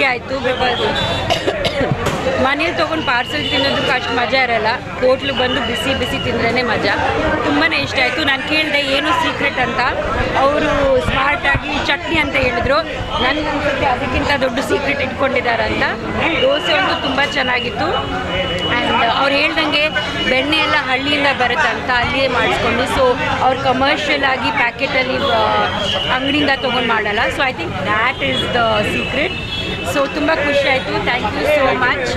ಆಯಿತು ಬಿಕಾಸ್ ಮನೇಲಿ ತೊಗೊಂಡು ಪಾರ್ಸೆಲ್ ತಿನ್ನೋದಕ್ಕೆ ಅಷ್ಟು ಮಜಾ ಇರಲ್ಲ ಹೋಟ್ಲಿಗೆ ಬಂದು ಬಿಸಿ ಬಿಸಿ ತಿಂದ್ರೇ ಮಜಾ ತುಂಬಾ ಇಷ್ಟ ಆಯಿತು ನಾನು ಕೇಳಿದೆ ಏನು ಸೀಕ್ರೆಟ್ ಅಂತ ಅವರು ಸ್ಮಾರ್ಟಾಗಿ ಚಟ್ನಿ ಅಂತ ಹೇಳಿದ್ರು ನನಗೆ ಅನ್ಸುತ್ತೆ ಅದಕ್ಕಿಂತ ದೊಡ್ಡ ಸೀಕ್ರೆಟ್ ಇಟ್ಕೊಂಡಿದ್ದಾರೆ ಅಂತ ದೋಸೆ ಒಂದು ತುಂಬ ಚೆನ್ನಾಗಿತ್ತು ಆ್ಯಂಡ್ ಅವ್ರು ಹೇಳ್ದಂಗೆ ಬೆಣ್ಣೆ ಎಲ್ಲ ಹಳ್ಳಿಯಿಂದ ಬರುತ್ತಂತ ಅಲ್ಲಿಯೇ ಮಾಡಿಸ್ಕೊಂಡು ಸೊ ಅವ್ರು ಕಮರ್ಷಿಯಲ್ ಆಗಿ ಪ್ಯಾಕೆಟಲ್ಲಿ ಅಂಗಡಿಯಿಂದ ತೊಗೊಂಡು ಮಾಡಲ್ಲ so I think that is the secret so ತುಂಬ ಖುಷಿ ಆಯಿತು ಥ್ಯಾಂಕ್ ಯು ಸೋ ಮಚ್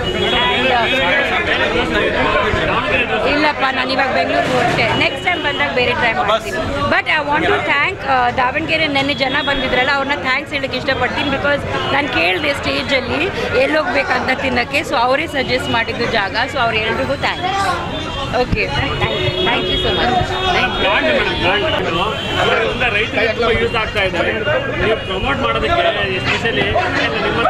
ಇಲ್ಲಪ್ಪ ನಾನು ಇವಾಗ ಬೆಂಗಳೂರಿಗೆ ಹೊರಟೆ ನೆಕ್ಸ್ಟ್ ಟೈಮ್ ಬಂದಾಗ ಬೇರೆ ಟ್ರೈ ಮಾಡ್ತೀನಿ but I want to thank Davanagere ನೆನ್ನೆ ಜನ ಬಂದಿದ್ರಲ್ಲ ಅವ್ರನ್ನ ಥ್ಯಾಂಕ್ಸ್ ಹೇಳಕ್ಕೆ ಇಷ್ಟಪಡ್ತೀನಿ ಬಿಕಾಸ್ ನಾನು ಕೇಳಿದೆ ಸ್ಟೇಜಲ್ಲಿ ಎಲ್ಲಿ ಹೋಗ್ಬೇಕಂತ ತಿನ್ನೋಕ್ಕೆ ಸೊ ಅವರೇ ಸಜೆಸ್ಟ್ ಮಾಡಿದ್ದು ಜಾಗ ಸೊ ಅವ್ರು ಎಲ್ರಿಗೂ thanks okay thank you so much thank you brand madam brand ಅದರಿಂದ ರೈತರಿಗೆ ತುಂಬ ಯೂಸ್ ಆಗ್ತಾ ಇದೆ ನೀವು ಪ್ರಮೋಟ್ ಮಾಡೋದಕ್ಕೆ ಎಸ್ಪೆಷಲಿ ನಿಮ್ಮ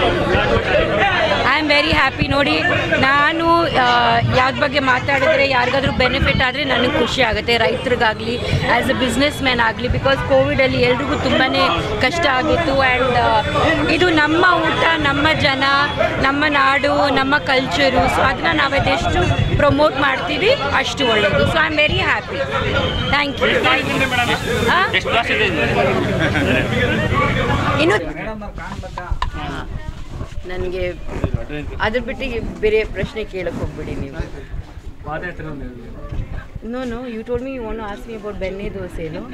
ಐ ಆಮ್ ವೆರಿ ಹ್ಯಾಪಿ ನೋಡಿ ನಾನು ಯಾವ್ದ್ರ ಬಗ್ಗೆ ಮಾತಾಡಿದ್ರೆ ಯಾರಿಗಾದ್ರೂ ಬೆನಿಫಿಟ್ ಆದರೆ ನನಗೆ ಖುಷಿ ಆಗುತ್ತೆ ರೈತರಿಗಾಗಲಿ ಆ್ಯಸ್ ಅ ಬಿಸ್ನೆಸ್ ಮ್ಯಾನ್ ಆಗಲಿ ಬಿಕಾಸ್ ಕೋವಿಡಲ್ಲಿ ಎಲ್ರಿಗೂ ತುಂಬಾ ಕಷ್ಟ ಆಗಿತ್ತು ಆ್ಯಂಡ್ ಇದು ನಮ್ಮ ಊಟ ನಮ್ಮ ಜನ ನಮ್ಮ ನಾಡು ನಮ್ಮ ಕಲ್ಚರು ಸೊ ಅದನ್ನ ನಾವದೆಷ್ಟು ಪ್ರಮೋಟ್ ಮಾಡ್ತೀವಿ ಅಷ್ಟು ಒಳ್ಳೆಯದು so I am very happy thank you thank you ಹಾಂ ಎಷ್ಟು ಕ್ಲಾಸ್ ಇದೆ ಇದು? ಇನ್ನು ನನಗೆ ಅದ್ರ ಬಿಟ್ಟು ಬೇರೆ ಪ್ರಶ್ನೆ ಕೇಳಕ್ಕೆ ಹೋಗ್ಬಿಡಿ ನೀವು no no you told me you want ask me about ಬೆಣ್ಣೆ ದೋಸೆನು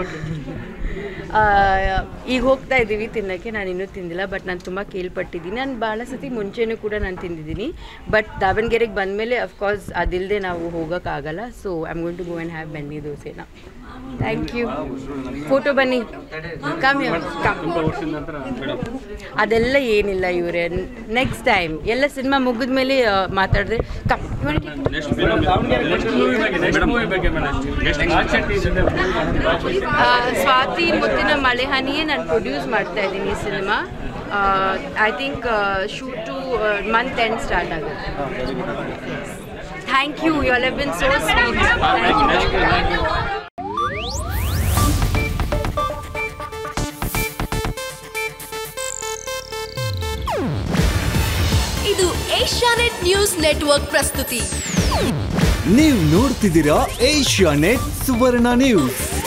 ಈಗ ಹೋಗ್ತಾ ಇದ್ದೀವಿ ತಿನ್ನೋಕ್ಕೆ ನಾನು ಇನ್ನೂ ತಿಂದಿಲ್ಲ ಬಟ್ ನಾನು ತುಂಬ ಕೇಳ್ಪಟ್ಟಿದ್ದೀನಿ ನಾನು ಭಾಳ ಸತಿ ಮುಂಚೆನೂ ಕೂಡ ನಾನು ತಿಂದಿದ್ದೀನಿ ಬಟ್ ದಾವಣಗೆರೆಗೆ ಬಂದಮೇಲೆ ಅಫ್ಕೋರ್ಸ್ ಅದಿಲ್ಲದೆ ನಾವು ಹೋಗೋಕ್ಕಾಗಲ್ಲ so I am going to go and have ಬೆಣ್ಣೆ ದೋಸೆನ ಥ್ಯಾಂಕ್ ಯು ಫೋಟೋ ಬನ್ನಿ ಕಮ್ಮಿ ಕಮ್ ಅದೆಲ್ಲ ಏನಿಲ್ಲ ಇವರೇ ನೆಕ್ಸ್ಟ್ ಟೈಮ್ ಎಲ್ಲ ಸಿನಿಮಾ ಮುಗಿದ ಮೇಲೆ ಮಾತಾಡಿದ್ರೆ ಕಮ್ ನೆಕ್ಸ್ಟ್ ಮೂವಿ ಬಗ್ಗೆ ಮೇಡಮ್ ನೆಕ್ಸ್ಟ್ ರಾಜ್ ಶೆಟ್ಟಿ ಜೊತೆ ಆ, ಸ್ವಾತಿ ಮುತ್ತಿನ ಮಳೆಹನಿಯೇ ನಾನು ಪ್ರೊಡ್ಯೂಸ್ ಮಾಡ್ತಾ ಇದ್ದೀನಿ ಈ cinema I think shoot month end start ಆಗುತ್ತೆ thank you you all have been so sweet thank you ಇದು ಏಷ್ಯಾನೆಟ್ ನ್ಯೂಸ್ ನೆಟ್ವರ್ಕ್ ಪ್ರಸ್ತುತಿ ನೀವು ನೋಡ್ತಿದ್ದೀರಾ ಏಷ್ಯಾ ನೆಟ್ ಸುವರ್ಣ ನ್ಯೂಸ್